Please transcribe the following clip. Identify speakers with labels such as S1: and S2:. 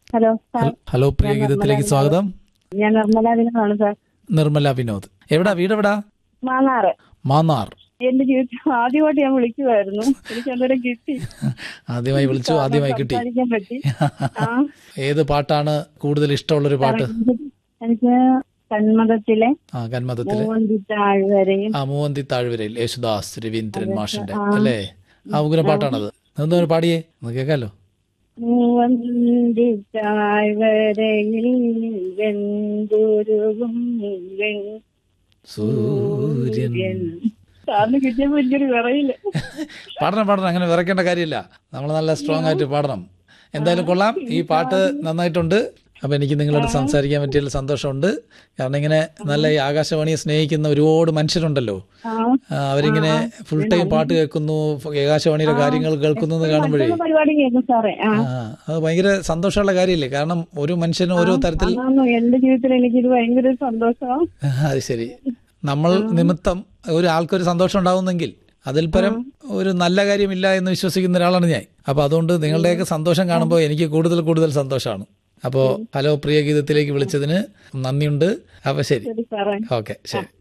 S1: hello sir
S2: hello പ്രിയ ഗീതത്തിലേക്ക് സ്വാഗതം
S1: ഞാൻ നിർമ്മല ദിനമാണ് സാർ
S2: നിർമ്മല വിനോദ് എവിടാ വീട് എവിടാ
S1: മാന്നാറ്
S2: മാന്നാർ
S1: എന്റെ ജീവിതത്തിൽ ആദ്യമായിട്ട് ഞാൻ വിളിക്കുമായിരുന്നു എനിക്ക് അന്നേരം കിട്ടി
S2: ആദ്യമായി വിളിച്ചു ആദ്യമായി കിട്ടി
S1: സംസാരിക്കാൻ പറ്റി ആ
S2: ഏത് പാട്ടാണ് കൂടുതൽ ഇഷ്ടമുള്ളൊരു പാട്ട്
S1: എനിക്ക് കന്മതത്തിലെ
S2: ആ കന്മതത്തിലെ
S1: മൂവന്തി താഴ്വരയും
S2: ആ മൂവന്തി താഴ്വരയിൽ യേശുദാസ് രവീന്ദ്രൻ മാഷിന്റെ അല്ലേ ആ ഉഗ്ര പാട്ടാണത് എന്തോ പാടിയേ ഒന്ന് കേൾക്കാലോ
S1: മൂവന്തി താഴ്വരയിൽ വെന്തുരുകും വെൺ
S2: സൂര്യൻ
S1: സാറിന് കിട്ടിയപ്പോ എനിക്കൊരു വിറയില്ല
S2: പാടണം പാടണം അങ്ങനെ വിറയ്ക്കേണ്ട കാര്യമില്ല നമ്മൾ നല്ല സ്ട്രോങ് ആയിട്ട് പാടണം എന്തായാലും കൊള്ളാം ഈ പാട്ട് നന്നായിട്ടുണ്ട് അപ്പൊ എനിക്ക് നിങ്ങളോട് സംസാരിക്കാൻ പറ്റിയതിൽ സന്തോഷമുണ്ട് കാരണം ഇങ്ങനെ നല്ല ഈ ആകാശവാണിയെ സ്നേഹിക്കുന്ന ഒരുപാട് മനുഷ്യരുണ്ടല്ലോ
S1: ആ
S2: ആ, അവരിങ്ങനെ ഫുൾ ടൈം പാട്ട് കേൾക്കുന്നു ആകാശവാണിയുടെ കാര്യങ്ങൾ കേൾക്കുന്നു എന്ന് കാണുമ്പോഴേ
S1: മറ്റുള്ള പരിപാടി കേൾക്കും സാറേ ആ
S2: ആ അത് ഭയങ്കര സന്തോഷമുള്ള കാര്യമില്ലേ കാരണം ഒരു മനുഷ്യനും ഓരോ തരത്തിൽ
S1: അതാണ് എന്റെ ജീവിതത്തിൽ എനിക്കിത് ഭയങ്കര സന്തോഷമാണ്
S2: അത് ശരി നമ്മൾ നിമിത്തം ഒരു ആൾക്കൊരു സന്തോഷം ഉണ്ടാവുന്നെങ്കിൽ അതിൽ പരം ഒരു നല്ല കാര്യമില്ല എന്ന് വിശ്വസിക്കുന്ന ഒരാളാണ് ഞാൻ അപ്പൊ അതുകൊണ്ട് നിങ്ങളുടെയൊക്കെ സന്തോഷം കാണുമ്പോൾ എനിക്ക് കൂടുതൽ കൂടുതൽ സന്തോഷമാണ് അപ്പോൾ ഹലോ പ്രിയ ഗീതത്തിലേക്ക് വിളിച്ചതിന് നന്ദിയുണ്ട് അപ്പൊ ശരി
S1: ശരി സാറേ
S2: ഓക്കെ ശരി